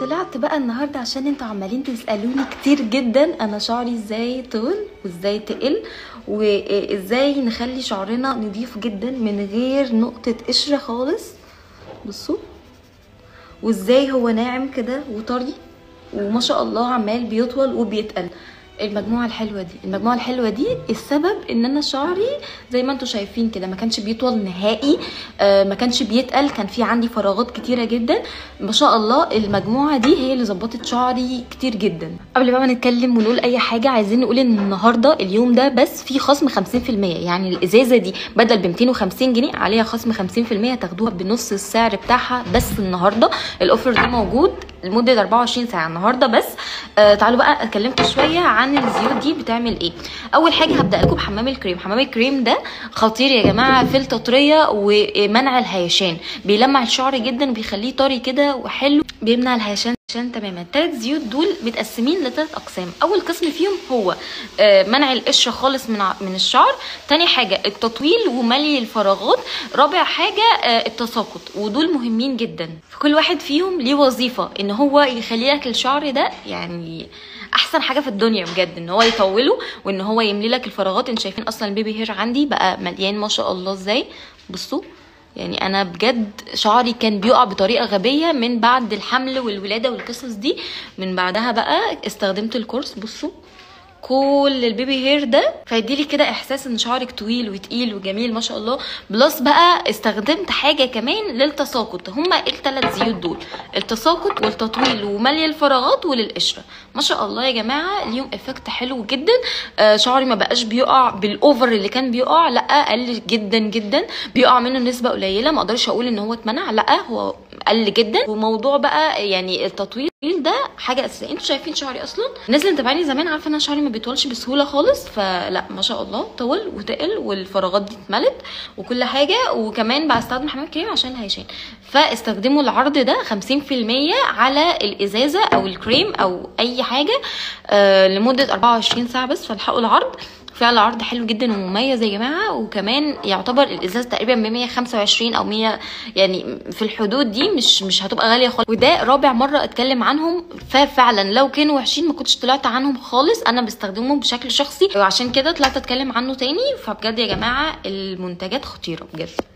طلعت بقى النهارده عشان انتوا عمالين تسالوني كتير جدا انا شعري ازاي طول وازاي تقل وازاي نخلي شعرنا نضيف جدا من غير نقطه قشره خالص بصوا وازاي هو ناعم كده وطري وما شاء الله عمال بيطول وبيتقل المجموعه الحلوه دي المجموعه الحلوه دي السبب ان انا شعري زي ما انتم شايفين كده ما كانش بيطول نهائي آه ما كانش بيتقل كان في عندي فراغات كتيره جدا ما شاء الله المجموعه دي هي اللي ظبطت شعري كتير جدا قبل بقى ما نتكلم ونقول اي حاجه عايزين نقول ان النهارده اليوم ده بس في خصم 50% يعني الازازه دي بدل ب 250 جنيه عليها خصم 50% تاخدوها بنص السعر بتاعها بس النهارده الاوفر ده موجود لمده 24 ساعه النهارده بس آه تعالوا بقى اكلمكم شويه عن الزيوت دي بتعمل ايه اول حاجه هبدا لكم بحمام الكريم حمام الكريم ده خطير يا جماعه في التطريه ومنع الهيشان بيلمع الشعر جدا وبيخليه طري كده وحلو بيمنع الهيشان عشان تماما الثلاث زيوت دول متقسمين لثلاث اقسام اول قسم فيهم هو آه منع القشره خالص من من الشعر تاني حاجه التطويل وملي الفراغات رابع حاجه آه التساقط ودول مهمين جدا فكل واحد فيهم ليه وظيفه ان هو يخلي لك الشعر ده يعني احسن حاجه في الدنيا بجد ان هو يطوله وان هو يملي لك الفراغات انتوا شايفين اصلا البيبي هير عندي بقى مليان ما شاء الله ازاي بصوا يعني انا بجد شعري كان بيقع بطريقه غبيه من بعد الحمل والولاده والقصص دي من بعدها بقى استخدمت الكورس بصوا كل البيبي هير ده فيديلي كده احساس ان شعرك طويل وتقيل وجميل ما شاء الله بلس بقى استخدمت حاجه كمان للتساقط هما الثلاث زيوت دول التساقط والتطويل وملي الفراغات وللقشره ما شاء الله يا جماعه ليهم افكت حلو جدا آه شعري ما بقاش بيقع بالاوفر اللي كان بيقع لا قل جدا جدا بيقع منه نسبه قليله ما اقدرش اقول ان هو اتمنع لا هو قل جدا وموضوع بقى يعني التطويل ده حاجه اساسيه انتوا شايفين شعري اصلا الناس اللي متابعاني زمان عارفه ان انا شعري ما بيطولش بسهوله خالص فلا ما شاء الله طول وتقل والفراغات دي اتملت وكل حاجه وكمان بستخدم حمام كريم عشان الهيشان فاستخدموا العرض ده 50% على الازازه او الكريم او اي حاجه آه لمده 24 ساعه بس فالحقوا العرض فعلا عرض حلو جدا ومميز يا جماعه وكمان يعتبر الازاز تقريبا ب 125 او 100 يعني في الحدود دي مش مش هتبقى غاليه خالص وده رابع مره اتكلم عنهم ففعلا لو كانوا وحشين ما كنتش طلعت عنهم خالص انا بستخدمهم بشكل شخصي وعشان كده طلعت اتكلم عنه تاني فبجد يا جماعه المنتجات خطيره بجد